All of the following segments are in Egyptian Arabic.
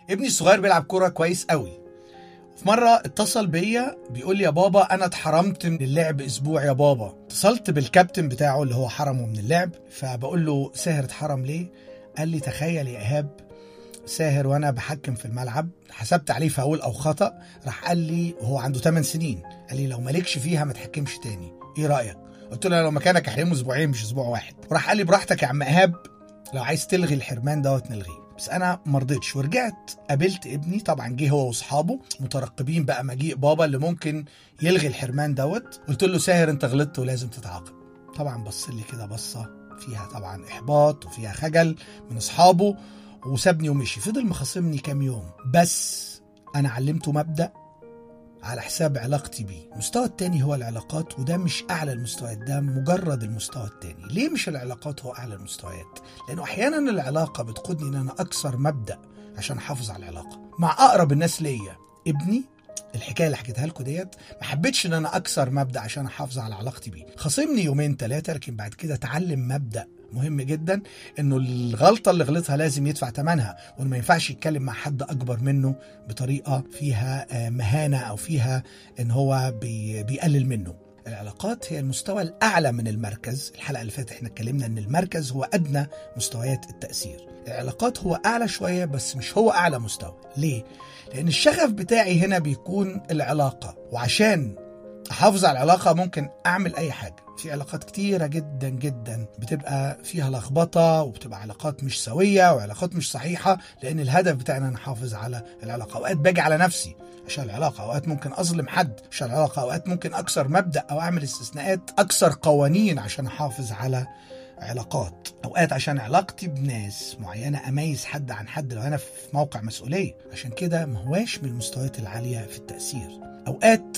ابني الصغير بيلعب كوره كويس قوي في مرة اتصل بيا بيقول لي يا بابا أنا اتحرمت من اللعب أسبوع يا بابا اتصلت بالكابتن بتاعه اللي هو حرمه من اللعب فبقول له ساهر اتحرم ليه؟ قال لي تخيل يا إيهاب ساهر وأنا بحكم في الملعب حسبت عليه فاول أو خطأ راح قال لي وهو عنده 8 سنين قال لي لو مالكش فيها ما تحكمش تاني إيه رأيك؟ قلت له أنا لو مكانك أحرمه أسبوعين مش أسبوع واحد وراح قال لي براحتك يا عم إيهاب لو عايز تلغي الحرمان دوت نلغيه بس انا ما رضيتش ورجعت قابلت ابني طبعا جه هو واصحابه مترقبين بقى مجيء بابا اللي ممكن يلغي الحرمان دوت قلت له ساهر انت غلطت ولازم تتعاقب طبعا بص لي كده بصه فيها طبعا احباط وفيها خجل من اصحابه وسابني ومشي فضل مخاصمني كام يوم بس انا علمته مبدا على حساب علاقتي بيه المستوى التاني هو العلاقات وده مش أعلى المستويات ده مجرد المستوى التاني ليه مش العلاقات هو أعلى المستويات لأنه أحيانا العلاقة بتقودني إن أنا أكسر مبدأ عشان أحافظ على العلاقة مع أقرب الناس ليا ابني الحكايه اللي حكيتها لكم ديت ما حبيتش ان انا اكسر مبدا عشان احافظ على علاقتي بيه خاصمني يومين ثلاثه لكن بعد كده اتعلم مبدا مهم جدا انه الغلطه اللي غلطها لازم يدفع ثمنها وانه ما ينفعش يتكلم مع حد اكبر منه بطريقه فيها مهانه او فيها ان هو بي بيقلل منه العلاقات هي المستوى الاعلى من المركز الحلقه اللي فاتت احنا اتكلمنا ان المركز هو ادنى مستويات التاثير العلاقات هو اعلى شويه بس مش هو اعلى مستوى ليه لان الشغف بتاعي هنا بيكون العلاقه وعشان احافظ على العلاقه ممكن اعمل اي حاجه في علاقات كتيره جدا جدا بتبقى فيها لخبطه وبتبقى علاقات مش سويه وعلاقات مش صحيحه لان الهدف بتاعنا ان احافظ على العلاقه اوقات باجي على نفسي عشان العلاقه اوقات ممكن اظلم حد عشان العلاقه اوقات ممكن اكسر مبدا او اعمل استثناءات اكسر قوانين عشان احافظ على علاقات اوقات عشان علاقتي بناس معينه اميز حد عن حد لو انا في موقع مسؤوليه عشان كده ما هواش من المستويات العاليه في التاثير اوقات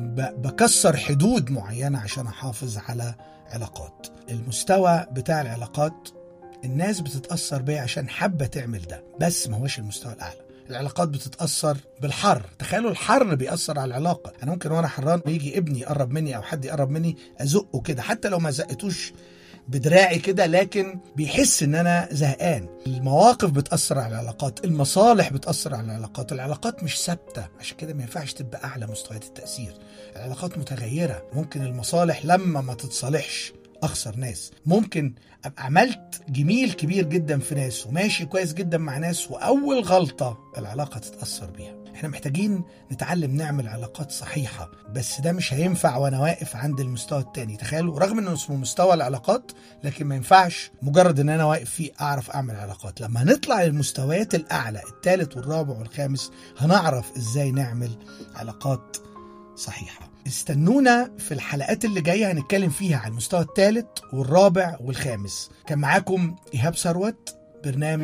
بكسر حدود معينه عشان احافظ على علاقات المستوى بتاع العلاقات الناس بتتاثر بيه عشان حابه تعمل ده بس ما هوش المستوى الاعلى العلاقات بتتاثر بالحر تخيلوا الحر بيأثر على العلاقه انا ممكن وانا حران يجي ابني يقرب مني او حد يقرب مني ازقه كده حتى لو ما زقتوش بدراعي كده لكن بيحس ان انا زهقان المواقف بتاثر على العلاقات المصالح بتاثر على العلاقات العلاقات مش ثابته عشان كده ما ينفعش تبقى اعلى مستويات التاثير العلاقات متغيره ممكن المصالح لما ما تتصالحش اخسر ناس ممكن ابقى عملت جميل كبير جدا في ناس وماشي كويس جدا مع ناس واول غلطه العلاقه تتاثر بيها احنا محتاجين نتعلم نعمل علاقات صحيحه بس ده مش هينفع وانا واقف عند المستوى التاني تخيلوا رغم انه اسمه مستوى العلاقات لكن ما ينفعش مجرد ان انا واقف فيه اعرف اعمل علاقات لما نطلع للمستويات الاعلى الثالث والرابع والخامس هنعرف ازاي نعمل علاقات صحيحه استنونا في الحلقات اللي جايه هنتكلم فيها عن المستوى الثالث والرابع والخامس كان معاكم ايهاب ثروت برنامج